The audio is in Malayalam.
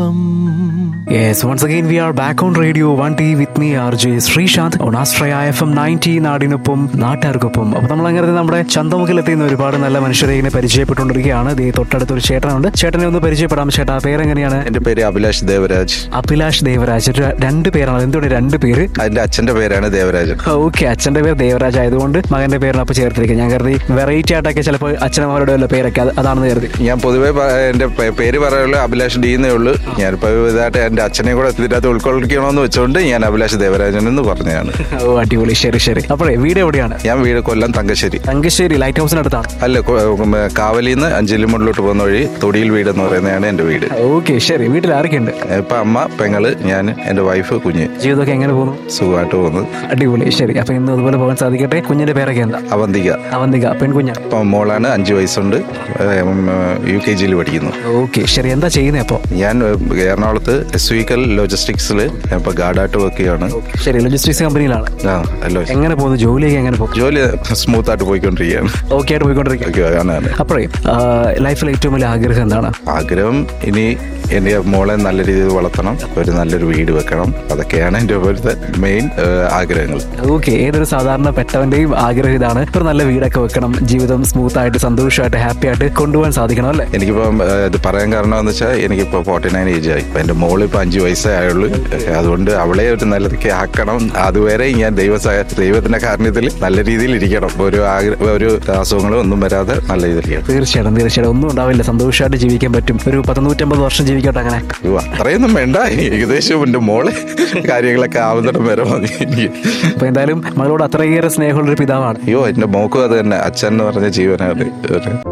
നാട്ടുകാർക്കൊപ്പം Yes, once again we are back on Radio 1T with me RJ Sreesanth on Astraya FM 90 നാടിനൊപ്പം നാട്ടുകാർക്കൊപ്പം അപ്പോൾ നമ്മൾ അങ്ങനെ നമ്മുടെ ചന്തമുഖിലെത്തിയുന്ന ഒരുപാട് നല്ല മനുഷ്യരെ ഇങ്ങനെ പരിചയപ്പെട്ടുകൊണ്ടിരിക്കുകയാണ് ദേ തൊട്ടടുത്ത് ഒരു ചേട്ടനുണ്ട് ചേട്ടനെ ഒന്ന് പരിചയപ്പെടാം ചേട്ടാ പേരെങ്ങനെയാണ് എന്റെ പേര് അഭിലാഷ് ദേവരാജ് അഭിലാഷ് ദേവരാജ് ഒരു രണ്ട് പേരാണ് എന്തുകൊണ്ട് രണ്ട് പേര് അതിന്റെ അച്ഛന്റെ പേരാണ് ദേവരാജൻ ഓക്കെ അച്ഛന്റെ പേര് ദേവരാജ് ആയതുകൊണ്ട് മകന്റെ പേരിന് അപ്പൊ ചേർത്തിരിക്കുക ഞാൻ കരുതി വെറൈറ്റി ആയിട്ടൊക്കെ ചിലപ്പോൾ അച്ഛനമ്മമാരുടെ വല്ല പേരൊക്കെ അത് അതാണെന്ന് കരുതി ഞാൻ പൊതുവെ പ- എന്റെ പേ- പേര് പറയുള്ളൂ അഭിലാഷ് ഡി എന്നേ ഉള്ളൂ ഞാനിപ്പോ ഇതായിട്ട് എന്റെ അച്ഛനെ കൂടെ ഇതിനകത്ത് ഉൾക്കൊള്ളിക്കണമെന്ന് വെച്ചുകൊണ്ട് ഞാൻ അഭിലാഷ് ദേവരാജൻ എന്ന് പറഞ്ഞതാണ് ഓ അടിപൊളി ശരി ശരി അപ്പോഴേ വീട് എവിടെയാണ് ഞാൻ വീട് കൊല്ലം തങ്കശ്ശേരി തങ്കശ്ശേരി ലൈറ്റ് ഹൗസിനടുത്താണ് അല്ല കൊ- ഉം, കാവലിന്ന് അഞ്ചലിമുള്ളിലോട്ട് പോകുന്ന വഴി തൊടിയിൽ വീട് എന്ന് പറയുന്നതാണ് എന്റെ വീട് ഓക്കെ ശരി വീട്ടിൽ ആരൊക്കെയുണ്ട് ഇപ്പൊ അമ്മ പെങ്ങള് ഞാൻ എന്റെ വൈഫ് കുഞ്ഞ് ജീവിതമൊക്കെ എങ്ങനെ പോകുന്നു സുഖമായിട്ട് പോകുന്നത് അടിപൊളി ശരി അപ്പൊ ഇന്ന് അതുപോലെ പോകാൻ സാധിക്കട്ടെ കുഞ്ഞിന്റെ പേരൊക്കെ എന്താ അവന്തിക അവന്തിക പെൺകുഞ്ഞ ഇപ്പൊ മോളാണ് അഞ്ചു വയസ്സുണ്ട് യു കെ ജിയിൽ പഠിക്കുന്നു ഓക്കെ ശരി എന്താ ചെയ്യുന്നത് അപ്പോ ഞാൻ ഏഹ്, എറണാകുളത്ത് എസ് വിക്കൽ ലോജിസ്റ്റിക്സിൽ ഇപ്പൊ ഗാർഡായിട്ട് വർക്ക് ചെയ്യാണ് ശരി ലോജിസ്റ്റിക്സ് കമ്പനിയിലാണ് ആ അല്ലോ എങ്ങനെ പോകുന്നു ജോലിയൊക്കെ എങ്ങനെ പോകും ജോലി സ്മൂത്ത് ആയിട്ട് പോയിക്കൊണ്ടിരിക്കുകയാണ് ഓക്കെ ആയിട്ട് പോയിക്കൊണ്ടിരിക്കുക ഓക്കെ, ആണ്, ആണ്. അപ്പോഴേ ലൈഫിൽ ഏറ്റവും വലിയ ആഗ്രഹം എന്താണ് ആഗ്രഹം ഇനി എൻ്റെ മോളെ നല്ല രീതിയിൽ വളർത്തണം ഒരു നല്ലൊരു വീട് വെക്കണം അതൊക്കെയാണ് എൻ്റെ ഇപ്പോഴത്തെ മെയിൻ ആഗ്രഹങ്ങൾ ഓക്കെ ഏതൊരു സാധാരണ പെട്ടവന്റെയും ആഗ്രഹം ഇതാണ് ഒരു നല്ല വീടൊക്കെ വെക്കണം ജീവിതം സ്മൂത്ത് ആയിട്ട് സന്തോഷമായിട്ട് ഹാപ്പി ആയിട്ട് കൊണ്ടുപോകാൻ സാധിക്കണം അല്ലേ എനിക്കിപ്പം ഏഹ്, ഇത് പറയാൻ കാരണം എന്ന് വെച്ചാൽ എനിക്കിപ്പോൾ ഫോർട്ടി നയൻ ഏജ് ആയി ഇപ്പം എൻ്റെ മോള് ഇപ്പം അഞ്ച് വയസ്സേ ആയുള്ളൂ അതുകൊണ്ട് അവളെ ഒരു നല്ലതൊക്കെ ആക്കണം അതുവരെ ഞാൻ ദൈവ സഹായ- ദൈവത്തിന്റെ കാരണത്തിൽ നല്ല രീതിയിൽ ഇരിക്കണം ഒരു ആഗ്ര ഒരു അസുഖങ്ങളും ഒന്നും വരാതെ നല്ല രീതിയിൽ ഇരിക്കണം തീർച്ചയായിട്ടും തീർച്ചയായിട്ടും ഒന്നും ഉണ്ടാവില്ല സന്തോഷമായിട്ട് ജീവിക്കാൻ പറ്റും ഒരു പതിനൂറ്റമ്പത് വർഷം ജീവിക്കട്ടെ അങ്ങനെ അയ്യോ, അത്രയൊന്നും വേണ്ട ഏകദേശം എൻ്റെ മോളെ കാര്യങ്ങളൊക്കെ ആവുന്നിടം വരെ മതി എനിക്ക് അപ്പൊ എന്തായാലും മകളോട് അത്രയേറെ സ്നേഹമുള്ള ഒരു പിതാവാണ് അയ്യോ എൻ്റെ മോക്കും അത് തന്നെ അച്ഛൻ എന്ന് പറഞ്ഞ ജീവനാണ്